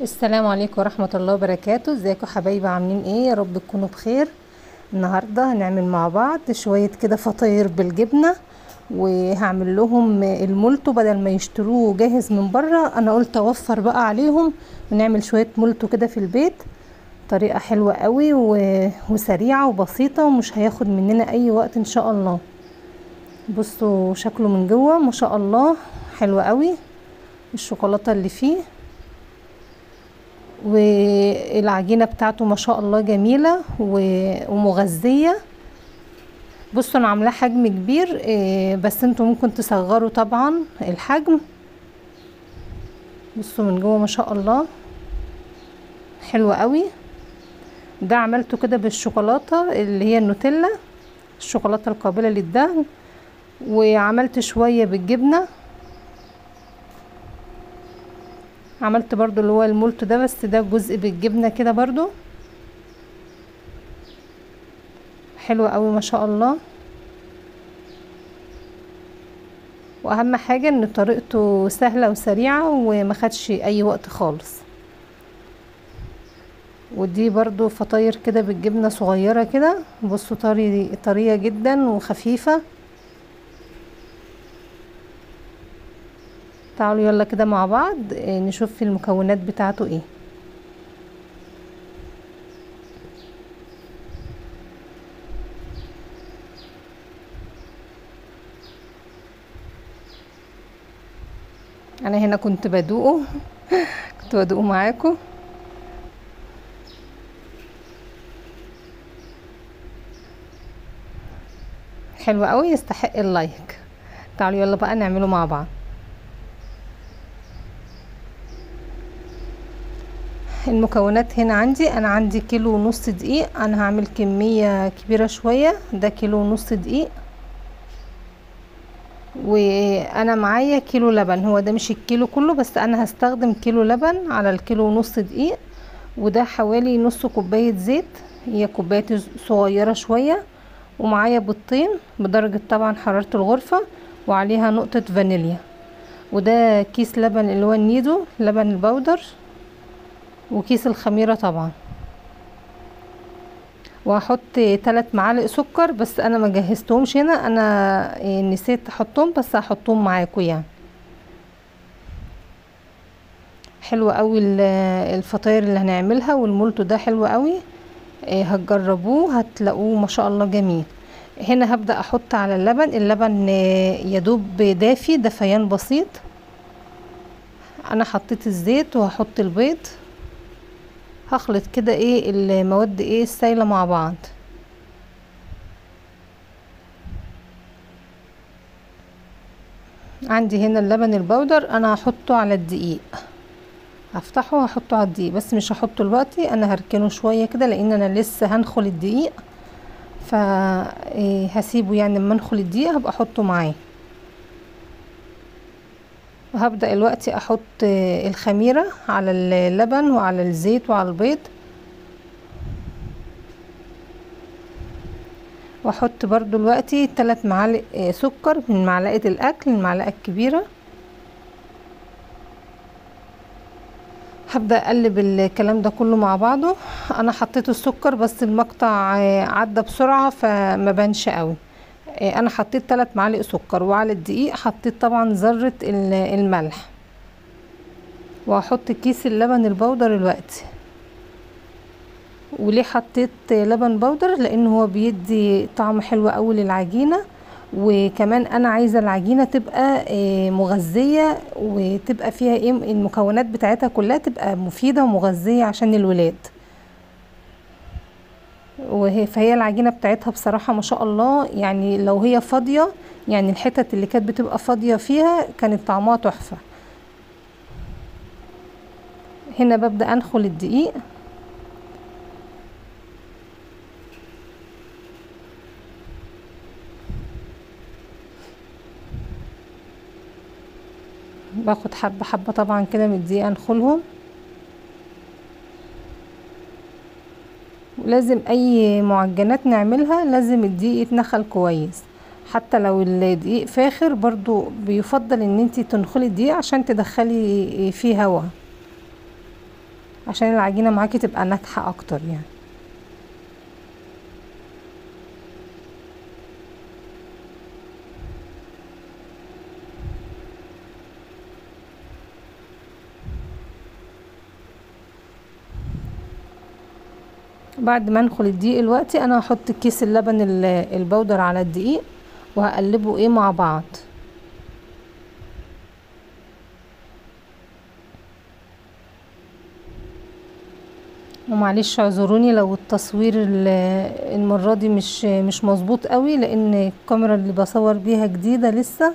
السلام عليكم ورحمة الله وبركاته ازيكم حبايبي عاملين ايه يا رب تكونوا بخير النهاردة هنعمل مع بعض شوية كده فطاير بالجبنة وهعمل لهم المولتو بدل ما يشتروه جاهز من بره انا قلت اوفر بقى عليهم ونعمل شوية مولتو كده في البيت طريقة حلوة قوي و... وسريعة وبسيطة ومش هياخد مننا اي وقت ان شاء الله بصوا شكله من جوه ما شاء الله حلو قوي الشوكولاتة اللي فيه والعجينة بتاعته ما شاء الله جميلة ومغذية بصوا انا عاملاه حجم كبير بس انتوا ممكن تصغروا طبعا الحجم بصوا من جوه ما شاء الله حلو قوي ده عملته كده بالشوكولاتة اللي هي النوتيلا الشوكولاتة القابلة للدهن وعملت شوية بالجبنة عملت برضو اللي هو المولت ده بس ده جزء بالجبنة كده برضو حلو قوي ما شاء الله واهم حاجة ان طريقته سهلة وسريعة وما خدش اي وقت خالص ودي برضو فطاير كده بالجبنة صغيرة كده بصوا طري طرية جدا وخفيفة تعالوا يلا كده مع بعض نشوف المكونات بتاعته ايه انا هنا كنت بدوقه كنت بدوقه معاكم حلو قوي يستحق اللايك تعالوا يلا بقى نعمله مع بعض المكونات هنا عندي انا عندي كيلو ونص دقيق انا هعمل كمية كبيرة شوية ده كيلو ونص دقيق وانا معايا كيلو لبن هو ده مش الكيلو كله بس انا هستخدم كيلو لبن على الكيلو ونص دقيق وده حوالي نص كوباية زيت هي كوباية صغيرة شوية ومعايا بيضتين بدرجة طبعا حرارة الغرفة وعليها نقطة فانيليا وده كيس لبن اللي هو النيدو لبن البودر وكيس الخميرة طبعا وهحط ثلاث معالق سكر بس انا ما جهزتهمش هنا انا نسيت احطهم بس هحطهم معاكم يعني حلو قوي الفطاير اللي هنعملها والمولتو ده حلو قوي هتجربوه هتلاقوه ما شاء الله جميل هنا هبدأ احط على اللبن اللبن يدوب دافي دفيان بسيط انا حطيت الزيت وهحط البيض هخلط كده ايه المواد ايه السايلة مع بعض عندي هنا اللبن البودر انا هحطه على الدقيق هفتحه وهحطه على الدقيق بس مش هحطه دلوقتي انا هركنه شوية كده لان انا لسه هنخل الدقيق فهسيبه يعني لما ندخل الدقيق هبقى احطه معاه وهبدأ دلوقتي احط الخميرة على اللبن وعلى الزيت وعلى البيض واحط برضو دلوقتي 3 معالق سكر من معلقة الاكل المعلقة الكبيرة هبدأ اقلب الكلام ده كله مع بعضه انا حطيت السكر بس المقطع عدى بسرعة فما بانش قوي انا حطيت 3 معالق سكر وعلى الدقيق حطيت طبعا ذرة الملح وهحط كيس اللبن البودر دلوقتي وليه حطيت لبن بودر لان هو بيدي طعم حلو قوي للعجينة وكمان انا عايزة العجينة تبقى مغذية وتبقى فيها ايه المكونات بتاعتها كلها تبقى مفيدة ومغذية عشان الولاد وهي فهي العجينه بتاعتها بصراحه ما شاء الله يعني لو هي فاضيه يعني الحتت اللي كانت بتبقى فاضيه فيها كانت طعمها تحفه هنا ببدا انخل الدقيق باخد حبه حبه طبعا كده من الدقيق انخلهم لازم اي معجنات نعملها لازم الدقيق يتنخل كويس حتى لو الدقيق فاخر برضو بيفضل ان انتي تنخلي الدقيق عشان تدخلي فيه هوا عشان العجينة معاكي تبقى ناجحة اكتر يعني بعد ما ندخل الدقيق دلوقتي انا هحط كيس اللبن ال- البودر على الدقيق وهقلبه ايه مع بعض ومعلش اعذروني لو التصوير ال- المرة دي مش مش مظبوط قوي لان الكاميرا اللي بصور بيها جديدة لسه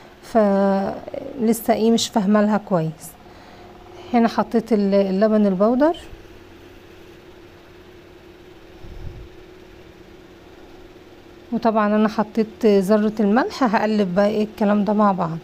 فلسه ايه مش فاهمه لها كويس هنا حطيت ال- اللبن البودر وطبعا انا حطيت ذرة الملح هقلب بقى ايه الكلام ده مع بعض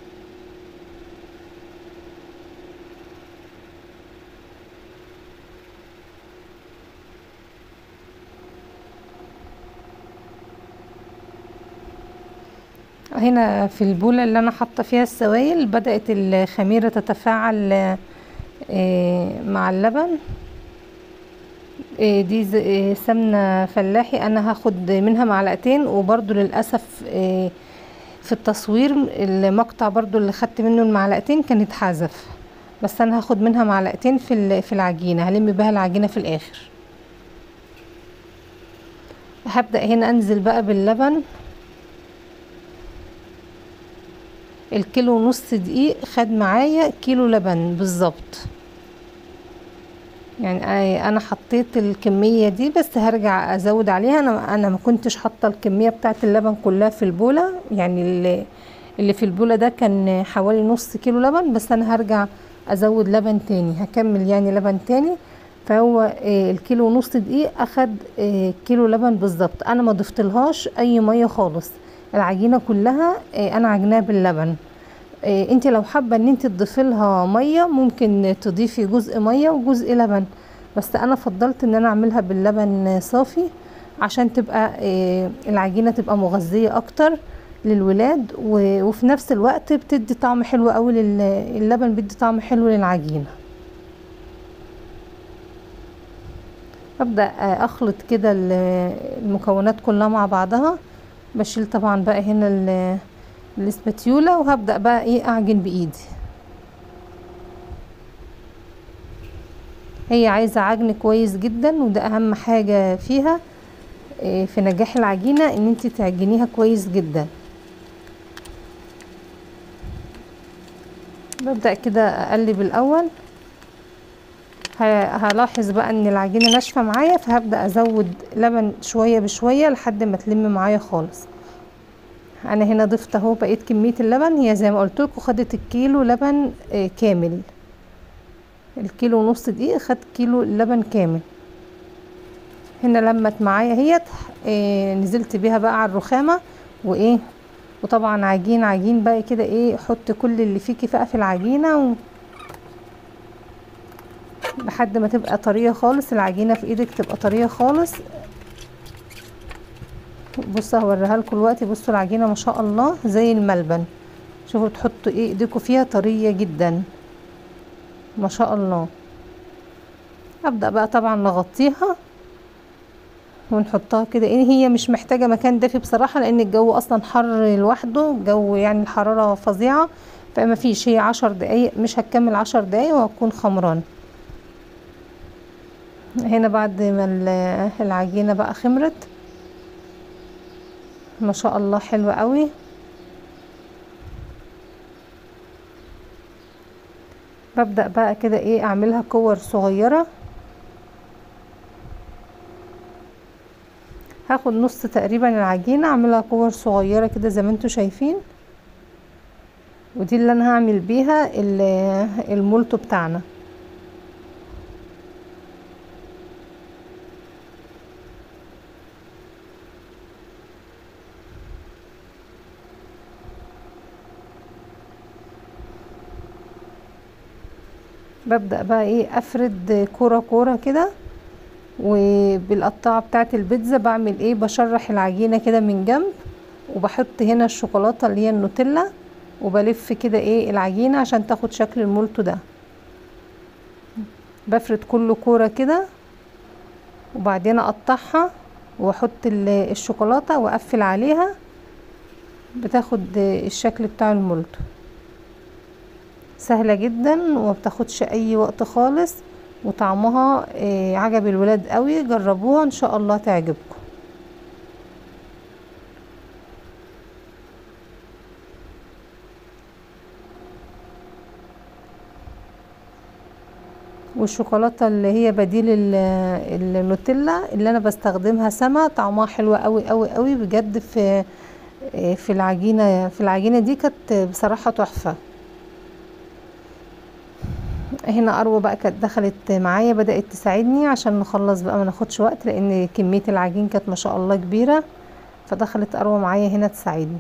هنا في البولة اللي انا حاطة فيها السوائل بدأت الخميرة تتفاعل آه، مع اللبن آه، دي ز- آه، سمنة فلاحي انا هاخد منها معلقتين وبرضو للأسف آه، في التصوير المقطع برضو اللي خدت منه المعلقتين كان اتحذف بس انا هاخد منها معلقتين في ال- في العجينة هلم بها العجينة في الاخر هبدأ هنا انزل بقى باللبن الكيلو ونص دقيق خد معايا كيلو لبن بالظبط يعني أي- انا حطيت الكميه دي بس هرجع ازود عليها انا انا ما كنتش حاطه الكميه بتاعه اللبن كلها في البوله يعني اللي, اللي في البوله ده كان حوالي نص كيلو لبن بس انا هرجع ازود لبن تاني هكمل يعني لبن تاني فهو آه، الكيلو ونص دقيق اخد آه، كيلو لبن بالظبط انا ما ضفتلهاش اي ميه خالص العجينه كلها آه، انا عجناها باللبن إيه انت لو حابه ان انت تضيفي لها ميه ممكن تضيفي جزء ميه وجزء لبن بس انا فضلت ان انا اعملها باللبن صافي عشان تبقى إيه العجينه تبقى مغذيه اكتر للولاد و- وفي نفس الوقت بتدي طعم حلو قوي لل- اللبن بيدي طعم حلو للعجينه ابدا اخلط كده ال- المكونات كلها مع بعضها بشيل طبعا بقى هنا ال- الاسباتيولا وهبدأ بقى ايه اعجن بايدي هي عايزة عجن كويس جدا وده اهم حاجة فيها إيه، في نجاح العجينة ان انت تعجنيها كويس جدا ببدأ كده اقلب الاول ه- هلاحظ بقى ان العجينة ناشفة معايا فهبدأ ازود لبن شوية بشوية لحد ما تلم معايا خالص انا هنا ضفت اهو بقيت كميه اللبن هي زي ما قلت لكم خدت الكيلو لبن آه، كامل الكيلو ونص دقيق خد كيلو لبن كامل هنا لمت معايا اهيت آه، نزلت بيها بقى على الرخامه وايه وطبعا عجين عجين بقى كده ايه حط كل اللي فيكي بقى في العجينه و... لحد ما تبقى طريه خالص العجينه في ايدك تبقى طريه خالص بصوا هوريها لكم دلوقتي بصوا العجينه ما شاء الله زي الملبن شوفوا تحطوا ايه ايديكم فيها طريه جدا ما شاء الله ابدا بقى طبعا نغطيها ونحطها كده ايه هي مش محتاجه مكان دافي بصراحه لان الجو اصلا حر لوحده الجو يعني الحراره فظيعه فما فيش هي عشر دقايق مش هتكمل عشر دقايق وهتكون خمران هنا بعد ما ال- العجينه بقى خمرت ما شاء الله حلوة قوي ببدأ بقى كده ايه اعملها كور صغيرة هاخد نص تقريبا العجينة اعملها كور صغيرة كده زي ما انتوا شايفين ودي اللي انا هعمل بيها ال- المولتو بتاعنا ببدأ بقى ايه افرد كورة كورة كده وبالقطاعة بتاعت البيتزا بعمل ايه بشرح العجينة كده من جنب وبحط هنا الشوكولاتة اللي هي النوتيلا وبلف كده ايه العجينة عشان تاخد شكل المولتو ده بفرد كل كورة كده وبعدين اقطعها واحط الشوكولاتة واقفل عليها بتاخد الشكل بتاع المولتو سهلة جدا ومبتاخدش اي وقت خالص وطعمها عجب الولاد قوي جربوها ان شاء الله تعجبكم والشوكولاته اللي هي بديل النوتيلا اللي انا بستخدمها سما طعمها حلو قوي قوي قوي بجد في في العجينه في العجينه دي كانت بصراحه تحفه هنا اروى بقى كانت دخلت معايا بدات تساعدني عشان نخلص بقى ما ناخدش وقت لان كميه العجين كانت ما شاء الله كبيره فدخلت اروى معايا هنا تساعدني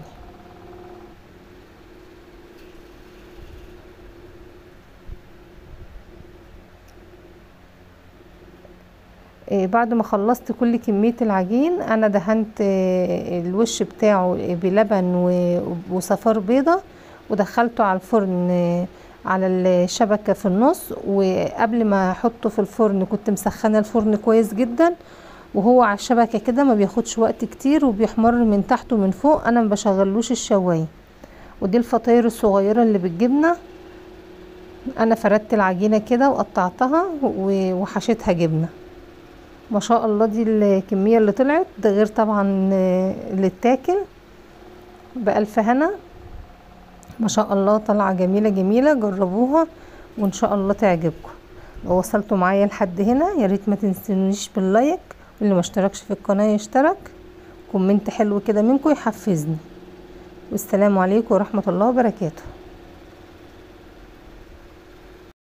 بعد ما خلصت كل كمية العجين انا دهنت الوش بتاعه بلبن وصفار بيضة ودخلته على الفرن على الشبكة في النص وقبل ما احطه في الفرن كنت مسخنة الفرن كويس جدا وهو على الشبكة كده ما بياخدش وقت كتير وبيحمر من تحت ومن فوق انا ما بشغلوش الشواية ودي الفطاير الصغيرة اللي بالجبنة انا فردت العجينة كده وقطعتها وحشيتها جبنة ما شاء الله دي الكمية اللي طلعت ده غير طبعا اللي اتاكل بألف هنا ما شاء الله طالعة جميلة جميلة جربوها وان شاء الله تعجبكم لو وصلتوا معايا لحد هنا يا ريت ما تنسونيش باللايك واللي ما اشتركش في القناة يشترك كومنت حلو كده منكم يحفزني والسلام عليكم ورحمة الله وبركاته